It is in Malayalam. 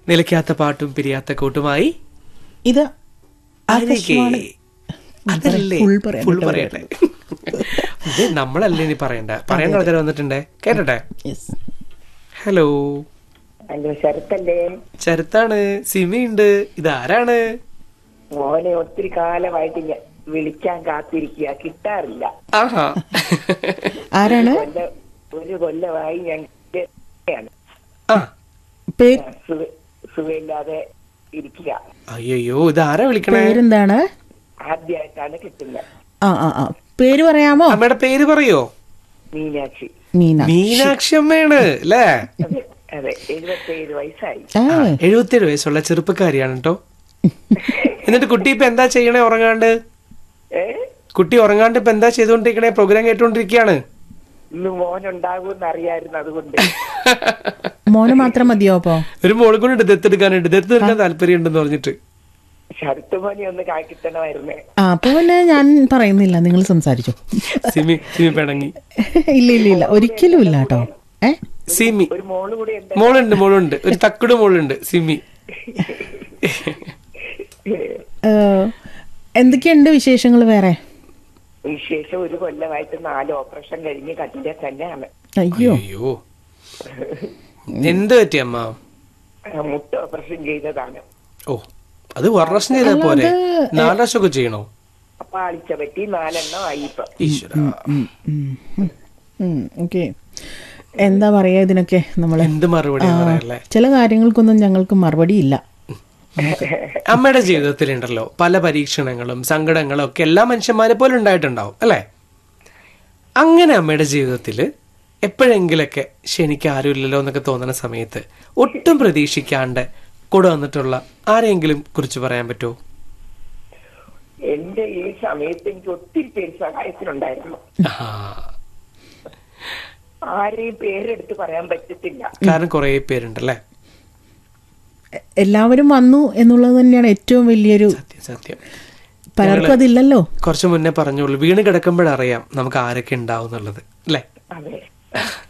നിലയ്ക്കാത്ത പാട്ടും പിരിയാത്ത കൂട്ടുമായി ഇത് അരികെ. ആകാശവാണി അതല്ലേ full പറയാൻ ഫുൾ കേട്ടോ പറയട്ടെ ഇത് നമ്മളല്ലേ ഇനി പറയണ്ട പറയാൻ ആൾക്കാർ വന്നിട്ടുണ്ടേ കേട്ടട്ടെ Yes. ഹലോ ഹലോ ശരത്തല്ലേ ചരുത്താണ് സിമിയുണ്ട് ഇതാരാണ് മോനെ ഒത്തിരി കാലമായിട്ട് ഞാൻ വിളിക്കാൻ കാത്തിരിക്കുക കിട്ടാറില്ല ആഹാ ആരാണ് കൊല്ല ഒരു കൊല്ലമായി ഞാൻ കേൾക്കുകയാണ്. ആ പേര് സുഖ- സുഖമില്ലാതെ ഇരിക്കുക അയ്യോ ഇതാരാ വിളിക്കണേ പേരെന്താണ് ആദ്യമായിട്ടാണ് കിട്ടുന്നത് ആ ആ ആ പേര് പറയാമോ അമ്മയുടെ പേര് പറയോ മീനാക്ഷി മീന മീനാക്ഷി അമ്മയാണ് അല്ലേ അതെ അതെ എഴുപത്തേഴ് വയസ്സായി ആ എഴുപത്തിയേഴ് വയസ്സുള്ള ചെറുപ്പക്കാരിയാണ് കേട്ടോ എന്നിട്ട് കുട്ടി ഇപ്പൊ എന്താ ചെയ്യണേ ഉറങ്ങാണ്ട് ഏ കുട്ടി ഉറങ്ങാണ്ട് ഇപ്പൊ എന്താ ചെയ്തുകൊണ്ടിരിക്കണേ പ്രോഗ്രാം കേട്ടോണ്ടിരിക്കുകയാണ് ഇന്ന് മോനുണ്ടാകുമെന്ന് അറിയായിരുന്നു അതുകൊണ്ട് മോന് മാത്രം മതിയോ അപ്പോ ഒരു മോളെ കൊണ്ട് ദത്തെടുക്കാനുണ്ട് ദത്തെടുക്കാൻ താല്പര്യം ഉണ്ടെന്ന് പറഞ്ഞിട്ട് ശരത്ത് മോനെ ഒന്ന് കാക്കിത്തണമായിരുന്നേ ആ അപ്പൊ പിന്നെ ഞാൻ പറയുന്നില്ല നിങ്ങൾ സംസാരിച്ചു സിമി സിമി പിണങ്ങി ഇല്ല ഇല്ല ഇല്ല ഒരിക്കലും ഇല്ല കേട്ടോ ഏ സിമി ഒരു മോള് കൂടി ഉണ്ട് മോളുണ്ട് മോളുണ്ട് ഒരു തക്കുട് മോളുണ്ട് സിമി ഏ, എന്തൊക്കെയുണ്ട് വിശേഷങ്ങൾ വേറെ വിശേഷം ഒരു കൊല്ലമായിട്ട് നാല് ഓപ്പറേഷൻ കഴിഞ്ഞ് കട്ടിലെ തന്നെയാണ് അയ്യോ അയ്യോ എന്ത് പറ്റി അമ്മ ആ, മുട്ട ഓപ്പറേഷൻ ചെയ്തതാണ് ഓ അത് ഒരു പ്രാവശ്യം ചെയ്താൽ പോരെ നാല് പ്രാവശ്യം ഒക്കെ ചെയ്യണോ പാളിച്ച പറ്റി നാലെണ്ണം ആയി ഇപ്പൊ ഈശ്വര ഓക്കെ എന്താ പറയാ ഇതിനൊക്കെ നമ്മള് എന്ത് മറുപടി പറയല്ലേ ചില കാര്യങ്ങൾക്കൊന്നും ഞങ്ങൾക്ക് മറുപടി ഇല്ല അമ്മയുടെ ജീവിതത്തിലുണ്ടല്ലോ പല പരീക്ഷണങ്ങളും സങ്കടങ്ങളും ഒക്കെ എല്ലാ മനുഷ്യന്മാരെ പോലെ ഉണ്ടായിട്ടുണ്ടാവും അല്ലേ അങ്ങനെ അമ്മയുടെ ജീവിതത്തിൽ എപ്പോഴെങ്കിലൊക്കെ ശരി എനിക്ക് ആരുമില്ലല്ലോ എന്നൊക്കെ തോന്നുന്ന സമയത്ത് ഒട്ടും പ്രതീക്ഷിക്കാണ്ട് കൂടെ വന്നിട്ടുള്ള ആരെയെങ്കിലും കുറിച്ച് പറയാൻ പറ്റുമോ എന്റെ ഈ സമയത്ത് എനിക്ക് ഒത്തിരി പേര് സഹായത്തിനുണ്ടായിരുന്നു ആ, ആരെയും പേരെടുത്ത് പറയാൻ പറ്റത്തില്ല കാരണം കുറേ പേരുണ്ടല്ലേ എ- എല്ലാവരും വന്നു എന്നുള്ളത് തന്നെയാണ് ഏറ്റവും വലിയൊരു സത്യം സത്യം പലർക്കും അതില്ലല്ലോ കുറച്ച് മുന്നേ പറഞ്ഞോളൂ വീണ് കിടക്കുമ്പോഴറിയാം നമുക്ക് ആരൊക്കെ ഉണ്ടാവും എന്നുള്ളത് അല്ലേ അതെ